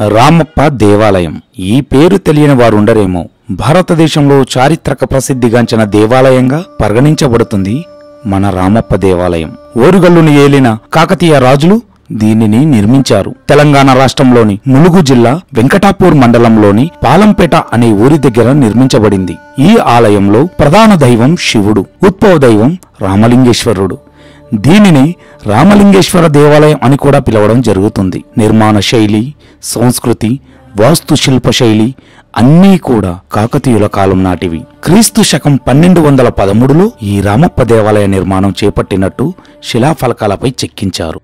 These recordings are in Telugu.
రామప్ప దేవాలయం ఈ పేరు తెలియని వారుండరేమో భారతదేశంలో చారిత్రక ప్రసిద్ధిగాంచిన దేవాలయంగా పరిగణించబడుతుంది మన రామప్ప దేవాలయం ఓరుగల్లుని ఏలిన కాకతీయ రాజులు దీనిని నిర్మించారు తెలంగాణ రాష్ట్రంలోని ములుగు జిల్లా వెంకటాపూర్ మండలంలోని పాలంపేట అనే ఊరి దగ్గర నిర్మించబడింది ఈ ఆలయంలో ప్రధాన దైవం శివుడు ఉద్భవ దైవం రామలింగేశ్వరుడు దీనిని రామలింగేశ్వర దేవాలయం అని కూడా పిలవడం జరుగుతుంది నిర్మాణ శైలి సంస్కృతి వాస్తుశిల్ప శైలి అన్నీ కూడా కాకతీయుల కాలం నాటివి క్రీస్తు శకం పన్నెండు వందల పదమూడులో ఈ రామప్ప దేవాలయ నిర్మాణం చేపట్టినట్టు శిలాఫలకాలపై చెక్కించారు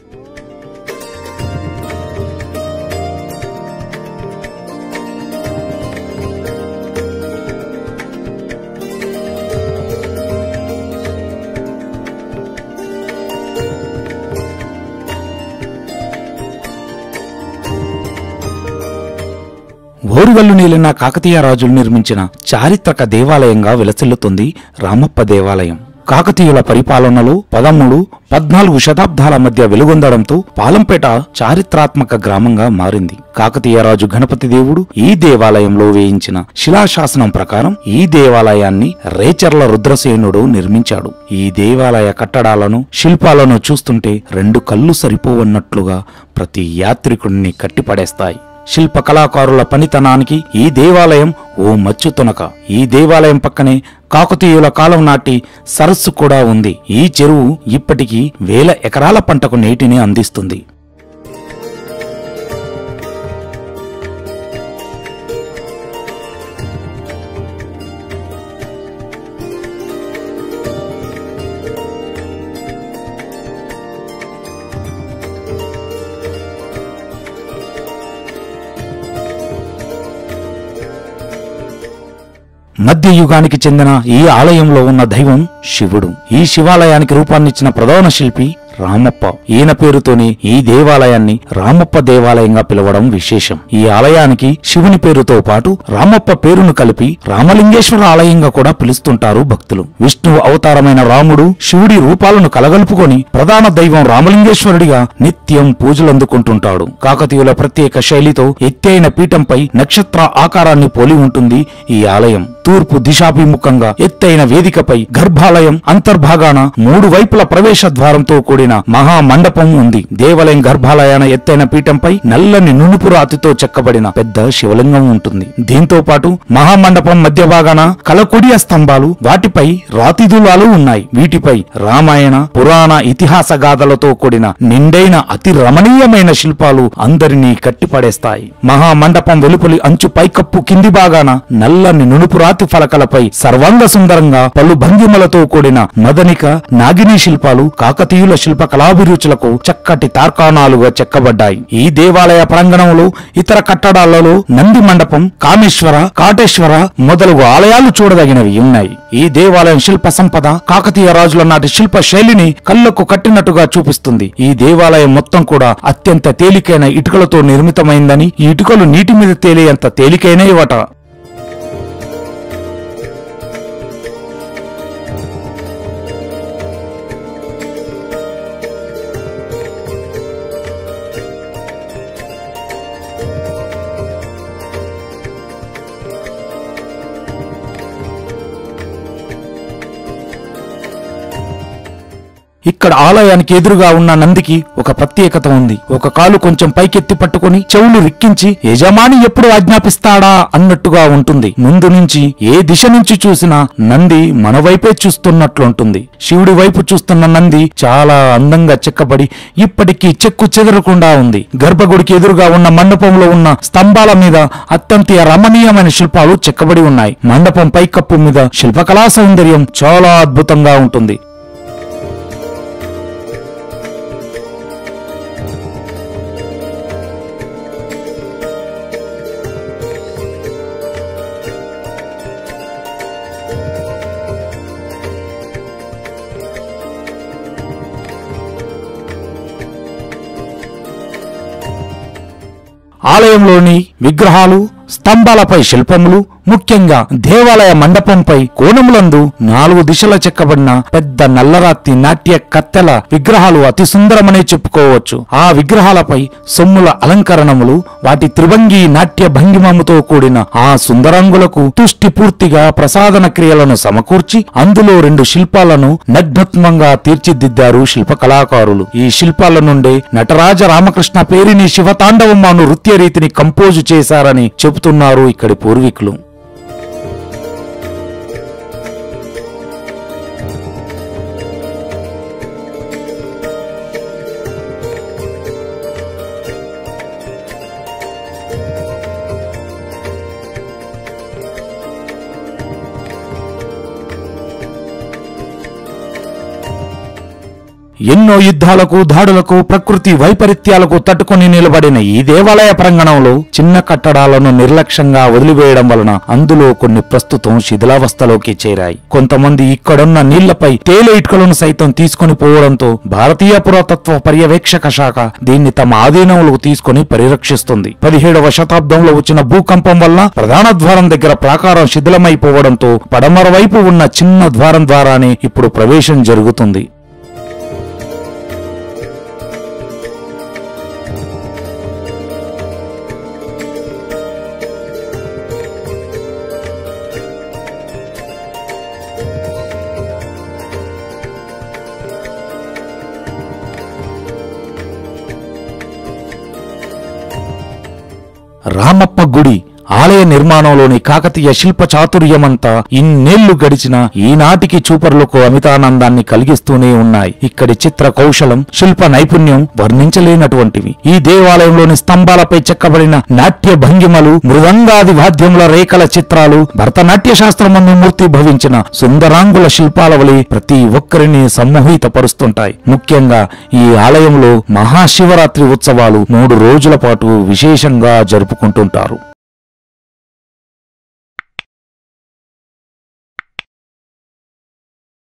ఓరుగల్లు నీలిన కాకతీయ రాజులు నిర్మించిన చారిత్రక దేవాలయంగా విలసిల్లుతుంది రామప్ప దేవాలయం కాకతీయుల పరిపాలనలో పదమూడు పద్నాలుగు శతాబ్దాల మధ్య వెలుగొందడంతో పాలంపేట చారిత్రాత్మక గ్రామంగా మారింది కాకతీయ రాజు గణపతి దేవుడు ఈ దేవాలయంలో వేయించిన శిలాశాసనం ప్రకారం ఈ దేవాలయాన్ని రేచర్ల రుద్రసేనుడు నిర్మించాడు ఈ దేవాలయ కట్టడాలను శిల్పాలను చూస్తుంటే రెండు కళ్ళు సరిపోవన్నట్లుగా ప్రతి యాత్రికుడిని కట్టిపడేస్తాయి శిల్ప కళాకారుల పనితనానికి ఈ దేవాలయం ఓ మచ్చు తునక ఈ దేవాలయం పక్కనే కాకతీయుల కాలం నాటి సరస్సు కూడా ఉంది ఈ చెరువు ఇప్పటికీ వేల ఎకరాల పంటకు నీటిని అందిస్తుంది మధ్య యుగానికి చెందిన ఈ ఆలయంలో ఉన్న దైవం శివుడు ఈ శివాలయానికి రూపాన్నిచ్చిన ప్రధాన శిల్పి రామప్ప ఈయన పేరుతోనే ఈ దేవాలయాన్ని రామప్ప దేవాలయంగా పిలవడం విశేషం ఈ ఆలయానికి శివుని పేరుతో పాటు రామప్ప పేరును కలిపి రామలింగేశ్వర ఆలయంగా కూడా పిలుస్తుంటారు భక్తులు విష్ణువు అవతారమైన రాముడు శివుడి రూపాలను కలగలుపుకొని ప్రధాన దైవం రామలింగేశ్వరుడిగా నిత్యం పూజలందుకుంటుంటాడు కాకతీయుల ప్రత్యేక శైలితో ఎత్తైన పీఠంపై నక్షత్ర ఆకారాన్ని పోలి ఉంటుంది ఈ ఆలయం తూర్పు దిశాభిముఖంగా ఎత్తైన వేదికపై గర్భాలయం అంతర్భాగాన మూడు వైపుల ప్రవేశ ద్వారంతో కూడిన మహా మండపం ఉంది దేవాలయం గర్భాలయాన ఎత్తైన పీఠంపై నల్లని నునుపు రాతితో చెక్కబడిన పెద్ద శివలింగం ఉంటుంది దీంతో పాటు మహామండపం మధ్య భాగాన కలకొడియ స్తంభాలు వాటిపై రాతిదులాలు ఉన్నాయి వీటిపై రామాయణ పురాణ ఇతిహాస గాథలతో కూడిన నిండైన అతి రమణీయమైన శిల్పాలు అందరినీ కట్టిపడేస్తాయి మహామండపం వెలుపలి అంచు పైకప్పు కింది భాగాన నల్లని నునుపు రాతి ఫలకలపై సర్వాంగ సుందరంగా పలు భంగిమలతో కూడిన మదనిక నాగిని శిల్పాలు కాకతీయుల శిల్ప కళాభిరుచులకు చక్కటి తార్కాణాలుగా చెక్కబడ్డాయి ఈ దేవాలయ ప్రాంగణంలో ఇతర కట్టడాలలో నంది మండపం కామేశ్వర కాటేశ్వర మొదలగు ఆలయాలు చూడదగినవి ఉన్నాయి ఈ దేవాలయం శిల్ప సంపద కాకతీయ రాజుల నాటి శిల్ప శైలిని కళ్ళకు కట్టినట్టుగా చూపిస్తుంది ఈ దేవాలయం మొత్తం కూడా అత్యంత తేలికైన ఇటుకలతో నిర్మితమైందని ఈ ఇటుకలు నీటి మీద తేలేంత తేలికైనవట ఇక్కడ ఆలయానికి ఎదురుగా ఉన్న నందికి ఒక ప్రత్యేకత ఉంది ఒక కాలు కొంచెం పైకెత్తి పట్టుకొని చెవులు రిక్కించి యజమాని ఎప్పుడు ఆజ్ఞాపిస్తాడా అన్నట్టుగా ఉంటుంది ముందు నుంచి ఏ దిశ నుంచి చూసినా నంది మన వైపే చూస్తున్నట్లుంటుంది శివుడి వైపు చూస్తున్న నంది చాలా అందంగా చెక్కబడి ఇప్పటికీ చెక్కు చెదరకుండా ఉంది గర్భగుడికి ఎదురుగా ఉన్న మండపంలో ఉన్న స్తంభాల మీద అత్యంత రమణీయమైన శిల్పాలు చెక్కబడి ఉన్నాయి మండపం పైకప్పు మీద శిల్పకళా సౌందర్యం చాలా అద్భుతంగా ఉంటుంది ఆలయంలోని విగ్రహాలు స్తంభాలపై శిల్పములు ముఖ్యంగా దేవాలయ మండపంపై కోణములందు నాలుగు దిశల చెక్కబడిన పెద్ద నల్లరాతి నాట్య కత్తెల విగ్రహాలు అతి సుందరమనే చెప్పుకోవచ్చు ఆ విగ్రహాలపై సొమ్ముల అలంకరణములు వాటి త్రిభంగి నాట్య భంగిమముతో కూడిన ఆ సుందరంగులకు తుష్టి పూర్తిగా ప్రసాదన క్రియలను సమకూర్చి అందులో రెండు శిల్పాలను నగ్నత్మంగా తీర్చిదిద్దారు శిల్ప కళాకారులు ఈ శిల్పాల నుండే నటరాజ రామకృష్ణ పేరిని శివతాండవమాను నృత్య రీతిని కంపోజు చేశారని చెబుతున్నారు ఇక్కడి పూర్వీకులు ఎన్నో యుద్ధాలకు దాడులకు ప్రకృతి వైపరీత్యాలకు తట్టుకొని నిలబడిన ఈ దేవాలయ ప్రాంగణంలో చిన్న కట్టడాలను నిర్లక్ష్యంగా వదిలివేయడం వలన అందులో కొన్ని ప్రస్తుతం శిథిలావస్థలోకి చేరాయి కొంతమంది ఇక్కడున్న నీళ్లపై తేలి ఇటుకలను సైతం తీసుకొని పోవడంతో భారతీయ పురాతత్వ పర్యవేక్షక శాఖ దీన్ని తమ ఆధీనంలోకి తీసుకొని పరిరక్షిస్తుంది పదిహేడవ శతాబ్దంలో వచ్చిన భూకంపం వల్ల ప్రధాన ద్వారం దగ్గర ప్రాకారం శిథిలమైపోవడంతో పడమర వైపు ఉన్న చిన్న ద్వారం ద్వారానే ఇప్పుడు ప్రవేశం జరుగుతుంది రామప్ప గుడి ఆలయ నిర్మాణంలోని కాకతీయ శిల్ప చాతుర్యమంతా ఇన్నేళ్లు గడిచిన ఈనాటికి చూపరులకు అమితానందాన్ని కలిగిస్తూనే ఉన్నాయి ఇక్కడి చిత్ర కౌశలం శిల్ప నైపుణ్యం వర్ణించలేనటువంటివి ఈ దేవాలయంలోని స్తంభాలపై చెక్కబడిన నాట్య భంగిమలు మృదంగాది వాద్యముల రేఖల చిత్రాలు భరతనాట్య శాస్త్రమందు మూర్తి భవించిన సుందరాంగుల శిల్పాల వలె ప్రతి ఒక్కరిని సమ్మోహితపరుస్తుంటాయి ముఖ్యంగా ఈ ఆలయంలో మహాశివరాత్రి ఉత్సవాలు మూడు రోజుల పాటు విశేషంగా జరుపుకుంటుంటారు